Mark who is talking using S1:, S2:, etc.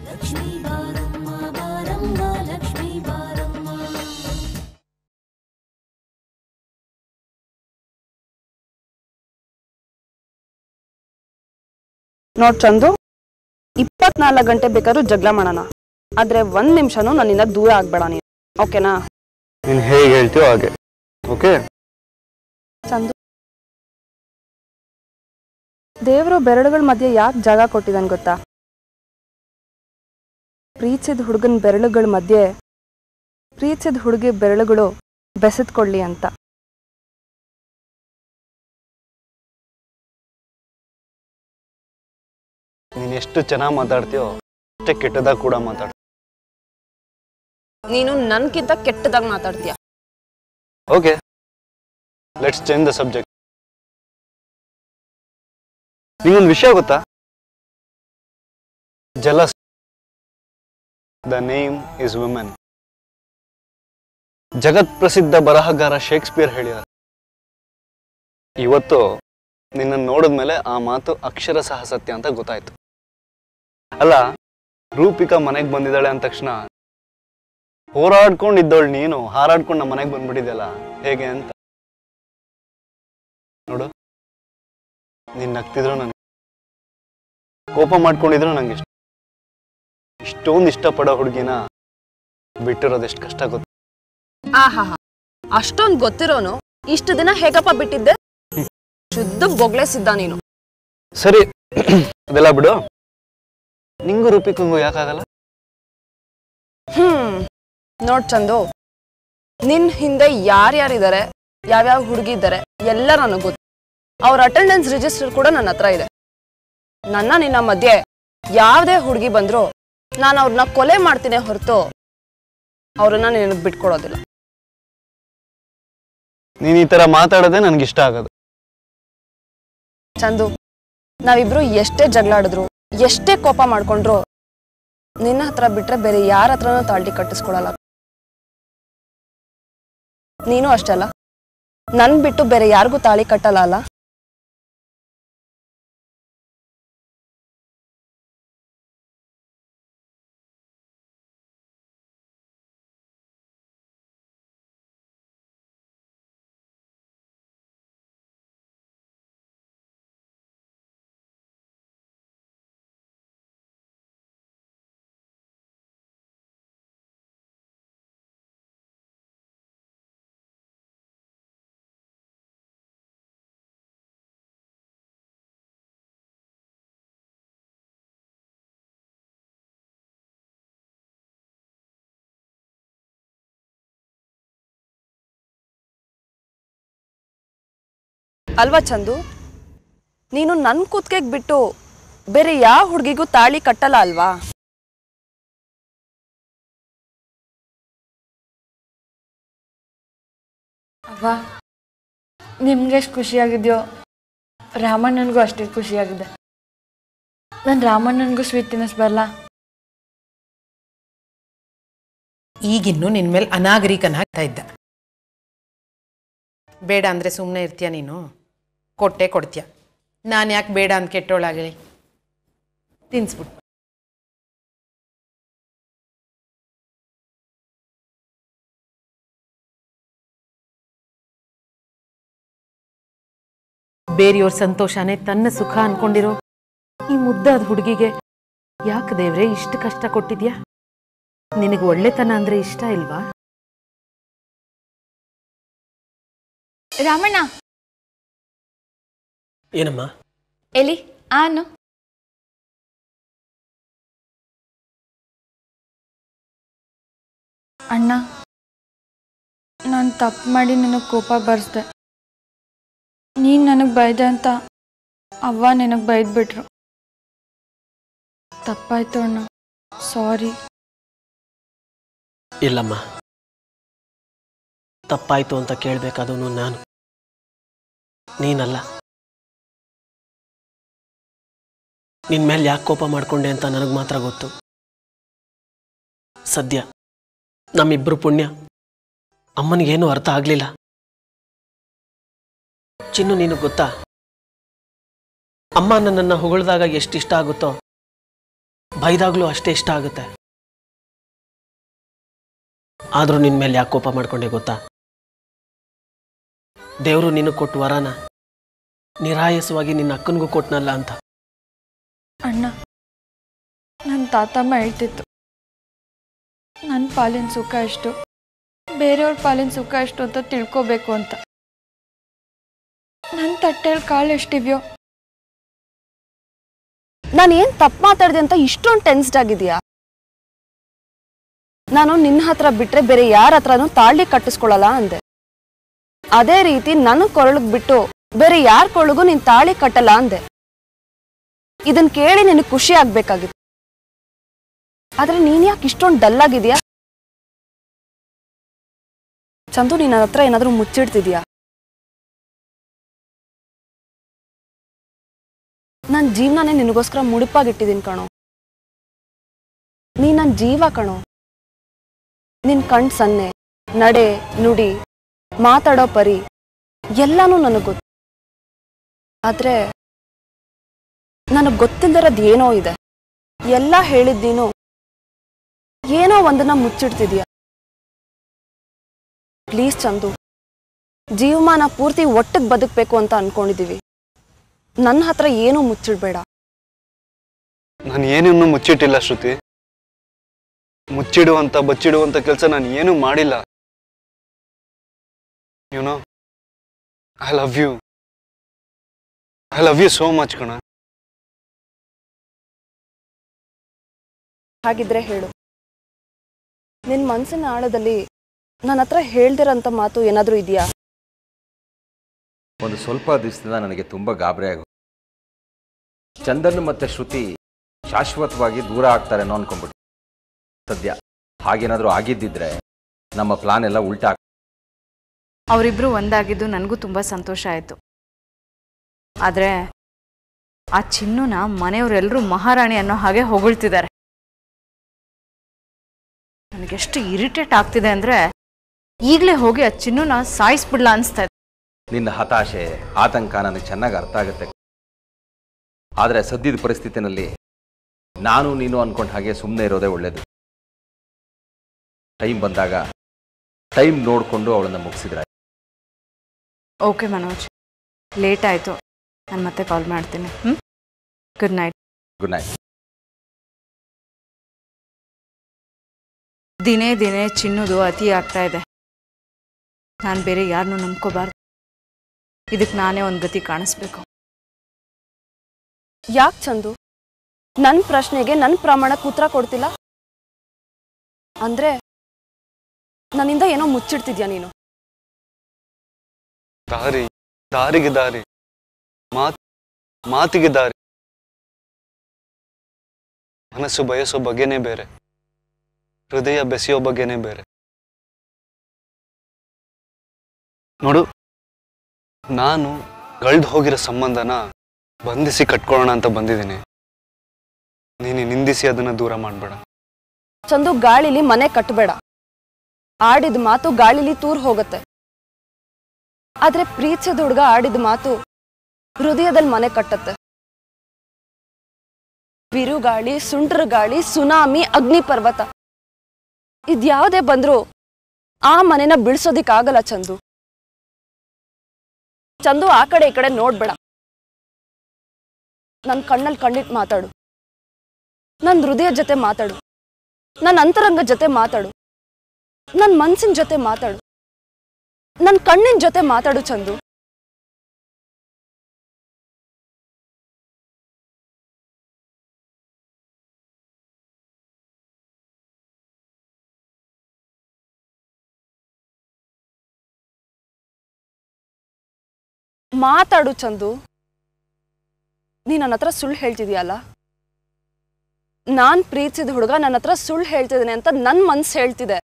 S1: ಲಕ್ಷ್ಮೀ ಬಾರಮ್ಮ ಬಾರಮ್ಮ ಲಕ್ಷ್ಮೀ ಬಾರಮ್ಮ
S2: ನೋಡ್ ಚಂದು ಇಪ್ಪತ್ನಾಲ್ಕು ಗಂಟೆ ಬೇಕಾದ್ರೂ ಜಗಳ ಮಾಡೋಣ ಆದ್ರೆ ಒಂದ್ ನಿಮಿಷನೂ ನನ್ನಿಂದ ದೂರ ಆಗ್ಬೇಡ ನೀನು ಓಕೆನಾ
S3: ನೀನು ಹೇಗೆ ಹೇಳ್ತೀಯೋ ಹಾಗೆ ಓಕೆ
S2: ಚಂದು ದೇವರು ಬೆರಳುಗಳ ಮಧ್ಯೆ ಯಾಕೆ ಜಾಗ ಕೊಟ್ಟಿದ್ದಾನೆ ಗೊತ್ತಾ ಪ್ರೀತಿಸಿದ ಹುಡುಗನ ಬೆರಳುಗಳ ಮಧ್ಯೆ ಪ್ರೀತಿಸಿದ ಹುಡುಗಿ ಬೆರಳುಗಳು ಬೆಸೆದ್ಕೊಳ್ಳಿ ಅಂತ
S3: ನೀನು ಎಷ್ಟು ಚೆನ್ನಾಗಿ ಮಾತಾಡ್ತೀಯೋ ಅಷ್ಟೇ ಕೆಟ್ಟದಾಗ ಕೂಡ ಮಾತಾಡ್ತೀಯ
S2: ನೀನು ನನ್ಕಿಂತ ಕೆಟ್ಟದಾಗ ಮಾತಾಡ್ತೀಯ
S3: okay let's change the subject ನಿಂಗೊಂದು ವಿಷಯ ಗೊತ್ತಾ jealous the name is women ಜಗತ್ ಪ್ರಸಿದ್ಧ ಬರಹಗಾರ ಶೇಕ್ಸ್ಪಿಯರ್ ಹೇಳಿದ್ದಾರೆ ಇವತ್ತು ನಿನ್ನನ್ನು ನೋಡಿದ್ಮೇಲೆ ಆ ಮಾತು ಅಕ್ಷರ ಸಹ ಸತ್ಯ ಅಂತ ಗೊತ್ತಾಯ್ತು ಅಲ್ಲ ರೂಪಿಕಾ ಮನೆಗೆ ಬಂದಿದ್ದಾಳೆ ಅಂದ ತಕ್ಷಣ ಹೋರಾಡ್ಕೊಂಡಿದ್ದವಳು ನೀನು ಹಾರಾಡ್ಕೊಂಡು ನಮ್ಮ ಮನೆಗೆ ಬಂದ್ಬಿಟ್ಟಿದ್ಯಲ್ಲ ಹೇಗೆ ಅಂತ ನೋಡು ನೀನ್ ನಗ್ತಿದ್ರು ನನಗೆ ಕೋಪ ಮಾಡ್ಕೊಂಡಿದ್ರು ನಂಗೆ ಇಷ್ಟ ಇಷ್ಟೊಂದು ಇಷ್ಟಪಡೋ ಹುಡುಗಿನ ಬಿಟ್ಟಿರೋದು ಎಷ್ಟು ಕಷ್ಟ ಗೊತ್ತು
S2: ಆಹಾ ಅಷ್ಟೊಂದು ಗೊತ್ತಿರೋನು ಇಷ್ಟು ದಿನ ಹೇಗಪ್ಪ ಬಿಟ್ಟಿದ್ದೆ ಶುದ್ಧ ಬೊಗ್ಳೆಸಿದ್ದ ನೀನು
S3: ಸರಿ ಅದೆಲ್ಲ ಬಿಡು ನಿಂಗೂ ರೂಪಿಕಂಗೂ ಯಾಕಾಗಲ್ಲ
S2: ಹ್ಮ್ ನೋಡ್ ಚಂದು ನಿನ್ ಹಿಂದೆ ಯಾರ್ಯಾರಿದ್ದಾರೆ ಯಾವ್ಯಾವ ಹುಡುಗಿ ಇದ್ದಾರೆ ಎಲ್ಲ ನನಗೆ ಗೊತ್ತು ಅವ್ರ ಅಟೆಂಡೆನ್ಸ್ ರಿಜಿಸ್ಟರ್ ಕೂಡ ನನ್ನ ಹತ್ರ ಇದೆ ನನ್ನ ನಿನ್ನ ಮಧ್ಯೆ ಯಾವುದೇ ಹುಡುಗಿ ಬಂದ್ರು ನಾನು ಅವ್ರನ್ನ ಕೊಲೆ ಮಾಡ್ತೀನಿ ಹೊರತು ಅವ್ರನ್ನ ನಿನಗೆ ಬಿಟ್ಕೊಡೋದಿಲ್ಲ
S3: ನೀನ್ ಈ ತರ ಮಾತಾಡೋದೇ ನನ್ಗೆ ಇಷ್ಟ ಆಗೋದು
S2: ಚಂದು ನಾವಿಬ್ರು ಎಷ್ಟೇ ಜಗಳಾಡಿದ್ರು ಎಷ್ಟೇ ಕೋಪ ಮಾಡ್ಕೊಂಡ್ರು ನಿನ್ನ ಹತ್ರ ಬಿಟ್ರೆ ಬೇರೆ ಯಾರ ಹತ್ರನೂ ತಾಳ್ಟಿ ಕಟ್ಟಿಸ್ಕೊಳಲ್ಲ ನೀನು ಅಷ್ಟೇ ಅಲ್ಲ ನನ್ ಬಿಟ್ಟು ಬೇರೆ ಯಾರಿಗೂ ತಾಳಿ ಕಟ್ಟಲ್ಲ ಅಲ್ಲ ಅಲ್ವಾ ಚಂದು ನೀನು ನನ್ ಕುತ್ಕೆಗ್ ಬಿಟ್ಟು ಬೇರೆ ಯಾವ ಹುಡುಗಿಗೂ ತಾಳಿ ಕಟ್ಟಲ್ಲ ಅಲ್ವಾ
S4: ಅವ್ವ ನಿಮ್ಗೆ ಎಷ್ಟು ಖುಷಿಯಾಗಿದೆಯೋ ರಾಮಣ್ಣನಿಗೂ ಅಷ್ಟೇ ಖುಷಿಯಾಗಿದೆ ನಾನು ರಾಮಣ್ಣನಿಗೂ ಸ್ವೀಟ್ ತಿನ್ನಿಸ್ಬರಲ್ಲ
S5: ಈಗಿನ್ನು ನಿನ್ನ ಮೇಲೆ ಅನಾಗರಿಕನಾಗ್ತಾ ಇದ್ದ ಬೇಡ ಅಂದರೆ ಸುಮ್ಮನೆ ಇರ್ತೀಯ ನೀನು ಕೊಟ್ಟೆ ಕೊಡ್ತೀಯ ನಾನು ಯಾಕೆ ಬೇಡ ಅಂತ ಕೆಟ್ಟೋಳಾಗಲಿ ತಿನ್ಸ್ಬಿಟ್ಟು ಬೇರೆಯವ್ರ ಸಂತೋಷನೇ ತನ್ನ ಸುಖ ಅನ್ಕೊಂಡಿರೋ ಈ ಮುದ್ದಾದ ಹುಡುಗಿಗೆ ಯಾಕೆ ದೇವ್ರೆ ಇಷ್ಟು ಕಷ್ಟ ಕೊಟ್ಟಿದ್ಯಾ ನಿನಗೆ ಒಳ್ಳೆತನ ಅಂದ್ರೆ ಇಷ್ಟ ಇಲ್ವಾ
S4: ರಾಮಣ್ಣ
S6: ಏನಮ್ಮ
S4: ಎಲ್ಲಿ ಆನು ಅಣ್ಣ ನಾನು ತಪ್ಪು ಮಾಡಿ ನನಗೆ ಕೋಪ ಬರ್ಸ್ದೆ ನೀನು ನನಗೆ ಬೈದೆ ಅಂತ ಅವ್ವ ನಿನಗೆ ಬೈದ್ಬಿಟ್ರು ತಪ್ಪಾಯ್ತು ಅಣ್ಣ ಸಾರಿ
S6: ಇಲ್ಲಮ್ಮ ತಪ್ಪಾಯ್ತು ಅಂತ ಕೇಳಬೇಕಾದವನು ನಾನು ನೀನಲ್ಲ ನಿನ್ನ ಮೇಲೆ ಯಾಕೆ ಕೋಪ ಮಾಡ್ಕೊಂಡೆ ಅಂತ ನನಗೆ ಮಾತ್ರ ಗೊತ್ತು ಸದ್ಯ ನಮ್ಮಿಬ್ಬರು ಪುಣ್ಯ ಅಮ್ಮನಿಗೇನು ಅರ್ಥ ಆಗಲಿಲ್ಲ ಚಿನ್ನು ನೀನು ಗೊತ್ತಾ ಅಮ್ಮ ನನ್ನನ್ನು ಹೊಗಳಿದಾಗ ಎಷ್ಟಿಷ್ಟ ಆಗುತ್ತೋ ಬೈದಾಗ್ಲೂ ಅಷ್ಟೇ ಇಷ್ಟ ಆಗುತ್ತೆ ಆದರೂ ನಿನ್ನ ಮೇಲೆ ಯಾಕೆ ಕೋಪ ಮಾಡ್ಕೊಂಡೆ ಗೊತ್ತಾ ದೇವರು ನಿನಗೆ ಕೊಟ್ಟು ವರನ ನಿರಾಯಸವಾಗಿ ನಿನ್ನ ಅಕ್ಕನಿಗೂ ಕೊಟ್ನಲ್ಲ ಅಂತ
S4: ಅಣ್ಣ ನನ್ನ ತಾತಮ್ಮ ಹೇಳ್ತಿತ್ತು ನನ್ನ ಪಾಲಿನ ಸುಖ ಎಷ್ಟು ಬೇರೆಯವ್ರ ಪಾಲಿನ ಸುಖ ಎಷ್ಟು ಅಂತ ತಿಳ್ಕೊಬೇಕು ಅಂತ ನನ್ನ ತಟ್ಟೆಯಲ್ಲಿ ಕಾಳು ಎಷ್ಟಿವ್ಯೋ
S2: ನಾನು ಏನ್ ತಪ್ಪು ಮಾತಾಡಿದೆ ಅಂತ ಇಷ್ಟೊಂದು ಟೆನ್ಸ್ಡ್ ಆಗಿದ್ಯಾ ನಾನು ನಿನ್ನ ಹತ್ರ ಬಿಟ್ರೆ ಬೇರೆ ಯಾರ ಹತ್ರನೂ ತಾಳಿ ಕಟ್ಟಿಸ್ಕೊಳಲ್ಲ ಅಂದೆ ಅದೇ ರೀತಿ ನನ್ನ ಕೊರಳಿಗೆ ಬಿಟ್ಟು ಬೇರೆ ಯಾರ ಕೊರಳಿಗೂ ನೀನ್ ತಾಳಿ ಕಟ್ಟಲ್ಲ ಅಂದೆ ಇದನ್ ಕೇಳಿ ನಿನಗೆ ಖುಷಿ ಆಗ್ಬೇಕಾಗಿತ್ತು ಆದ್ರೆ ನೀನ್ ಯಾಕೆ ಇಷ್ಟೊಂದು ಡಲ್ ಆಗಿದ್ಯಾ ಚಂದು ನಿನ್ನ ಹತ್ರ ಏನಾದ್ರೂ ಮುಚ್ಚಿಡ್ತಿದ್ಯಾ ನನ್ನ ಜೀವನನೇ ನಿನಗೋಸ್ಕರ ಮುಡಿಪಾಗಿಟ್ಟಿದ್ದೀನಿ ಕಣೋ ನೀ ನನ್ನ ಜೀವ ಕಣೋ ನಿನ್ ಕಣ್ ಸನ್ನೆ ನಡೆ ನುಡಿ ಮಾತಾಡೋ ಪರಿ ಎಲ್ಲಾನು ನನಗೆ ಗೊತ್ತು ಆದ್ರೆ ನನಗೆ ಗೊತ್ತಿಲ್ಲದಿರೋದು ಏನೋ ಇದೆ ಎಲ್ಲ ಹೇಳಿದ್ ನೀನು ಏನೋ ಒಂದನ್ನ ಮುಚ್ಚಿಡ್ತಿದ್ಯಾ ಪ್ಲೀಸ್ ಚಂದು ಜೀವಮಾನ ಪೂರ್ತಿ ಒಟ್ಟಿಗೆ ಬದುಕಬೇಕು ಅಂತ ಅನ್ಕೊಂಡಿದೀವಿ ನನ್ನ ಹತ್ರ ಏನೂ ಮುಚ್ಚಿಡ್ಬೇಡ
S3: ನಾನು ಏನನ್ನೂ ಮುಚ್ಚಿಟ್ಟಿಲ್ಲ ಶ್ರುತಿ ಮುಚ್ಚಿಡುವಂತ ಬಚ್ಚಿಡುವಂತ ಕೆಲಸ ನಾನು ಏನೂ ಮಾಡಿಲ್ಲ you know I love you I love you so much ಕಣ
S2: ಹಾಗಿದ್ರೆ ಹೇಳು ನಿನ್ ಮನ್ಸಿನ ಆಳದಲ್ಲಿ ನನ್ನ ಹತ್ರ ಹೇಳ್ದಿರಂತ ಮಾತು ಏನಾದ್ರೂ ಇದೆಯಾ
S7: ಒಂದು ಸ್ವಲ್ಪ ದಿವಸದಿಂದ ನನಗೆ ತುಂಬ ಗಾಬರಿ ಆಗ ಚಂದನ್ ಮತ್ತು ಶ್ರುತಿ ಶಾಶ್ವತವಾಗಿ ದೂರ ಆಗ್ತಾರೇನೋ ಅನ್ಕೊಂಡ್ಬಿಟ್ಟು ಸದ್ಯ ಹಾಗೇನಾದರೂ ಆಗಿದ್ದಿದ್ರೆ ನಮ್ಮ ಪ್ಲಾನ್ ಎಲ್ಲ ಉಲ್ಟಾ ಆಗ್-
S8: ಅವರಿಬ್ಬರು ಒಂದಾಗಿದ್ದು ನನಗೂ ತುಂಬ ಸಂತೋಷ ಆಯಿತು ಆದರೆ ಆ ಚಿನ್ನುನ ಮನೆಯವರೆಲ್ಲರೂ ಮಹಾರಾಣಿ ಅನ್ನೋ ಹಾಗೆ ಹೊಗಳ್ತಿದ್ದಾರೆ ನನಗೆಷ್ಟು ಇರಿಟೇಟ್ ಆಗ್ತಿದೆ ಅಂದರೆ ಈಗಲೇ ಹೋಗಿ ಆ ಚಿನ್ನುನ ಸಾಯಿಸ್ಬಿಡ್ಲ ಅನಿಸ್ತಾ ಇದೆ
S7: ನಿನ್ನ ಹತಾಶೆ ಆತಂಕ ನನಗೆ ಚೆನ್ನಾಗಿ ಅರ್ಥ ಆಗುತ್ತೆ ಆದರೆ ಸದ್ಯದ ಪರಿಸ್ಥಿತಿನಲ್ಲಿ ನಾನು ನೀನು ಅನ್ಕೊಂಡ ಹಾಗೆ ಸುಮ್ಮನೆ ಇರೋದೇ ಒಳ್ಳೇದು ಟೈಮ್ ಬಂದಾಗ ಟೈಮ್ ನೋಡಿಕೊಂಡು ಅವಳನ್ನ ಮುಗಿಸಿದ್ರೆ
S8: ಓಕೆ ಮನೋಜ್ ಲೇಟ್ ಆಯಿತು ನಾನು ಮತ್ತೆ ಕಾಲ್ ಮಾಡ್ತೀನಿ ಹ್ಞೂ ಗುಡ್ ನೈಟ್
S7: ಗುಡ್ ನೈಟ್
S8: ದಿನೇ ದಿನೇ ಚಿನ್ನೋದು ಅತಿ ಆಗ್ತಾ ಇದೆ ನಾನು ಬೇರೆ ಯಾರನ್ನೂ ನಂಬ್ಕೋಬಾರ್ದು ಇದಕ್ಕೆ ನಾನೇ ಒಂದು ಗತಿ ಕಾಣಿಸ್ಬೇಕು
S2: ಯಾಕೆ ಚಂದು ನನ್ನ ಪ್ರಶ್ನೆಗೆ ನನ್ನ ಪ್ರಮಾಣಕ್ಕೆ ಉತ್ತರ ಕೊಡ್ತಿಲ್ಲ ಅಂದ್ರೆ ನನ್ನಿಂದ ಏನೋ ಮುಚ್ಚಿಡ್ತಿದ್ಯಾ ನೀನು
S3: ದಾರಿ ದಾರಿಗೆ ದಾರಿ ಮಾತ್ ಮಾತಿಗೆ ದಾರಿ ಮನಸ್ಸು ಬಯಸೋ ಬಗೆನೇ ಬೇರೆ ಹೃದಯ ಬೆಸೆಯೋ ಬಗೆನೇ ಬೇರೆ ನೋಡು ನಾನು ಕಳ್ದು ಹೋಗಿರೋ ಸಂಬಂಧನ ಬಂಧಿಸಿ ಕಟ್ಕೊಳ್ಳೋಣ ಅಂತ ಬಂದಿದ್ದೀನಿ ನೀನು ನಿಂದಿಸಿ ಅದನ್ನ ದೂರ ಮಾಡಬೇಡ
S2: ಚಂದು ಗಾಳಿಲಿ ಮನೆ ಕಟ್ಟಬೇಡ ಆಡಿದ ಮಾತು ಗಾಳಿಲಿ ತೂರ್ ಹೋಗುತ್ತೆ ಆದ್ರೆ ಪ್ರೀತಿಸಿದ ಹುಡುಗ ಆಡಿದ ಮಾತು ಹೃದಯದಲ್ಲಿ ಮನೆ ಕಟ್ಟತ್ತೆ ಬಿರುಗಾಳಿ ಸುಂಟ್ರ ಗಾಳಿ ಸುನಾಮಿ ಅಗ್ನಿ ಪರ್ವತ ಇದ್ಯಾವುದೇ ಬಂದ್ರೂ ಆ ಮನೆನ ಬಿಡಿಸೋದಿಕ್ಕಾಗಲ್ಲ ಚಂದು ಚಂದು ಆ ಕಡೆ ಈ ಕಡೆ ನೋಡ್ಬೇಡ ನನ್ ಕಣ್ಣಲ್ಲಿ ಕಣ್ಣಿಟ್ಟು ಮಾತಾಡು ನನ್ನ ಹೃದಯದ ಜೊತೆ ಮಾತಾಡು ನನ್ನ ಅಂತರಂಗ ಜೊತೆ ಮಾತಾಡು ನನ್ನ ಮನ್ಸಿನ ಜೊತೆ ಮಾತಾಡು ನನ್ನ ಕಣ್ಣಿನ ಜೊತೆ ಮಾತಾಡು ಚಂದು ಮಾತಾಡು ಚಂದು ನೀ ನನ್ನ ಹತ್ರ ಸುಳ್ಳು ಹೇಳ್ತಿದ್ಯಲ್ಲ ನಾನ್ ಪ್ರೀತಿಸಿದ ಹುಡುಗ ನನ್ನ ಹತ್ರ ಸುಳ್ಳು ಹೇಳ್ತಿದ್ದಾನೆ ಅಂತ ನನ್ನ ಮನ್ಸು ಹೇಳ್ತಿದೆ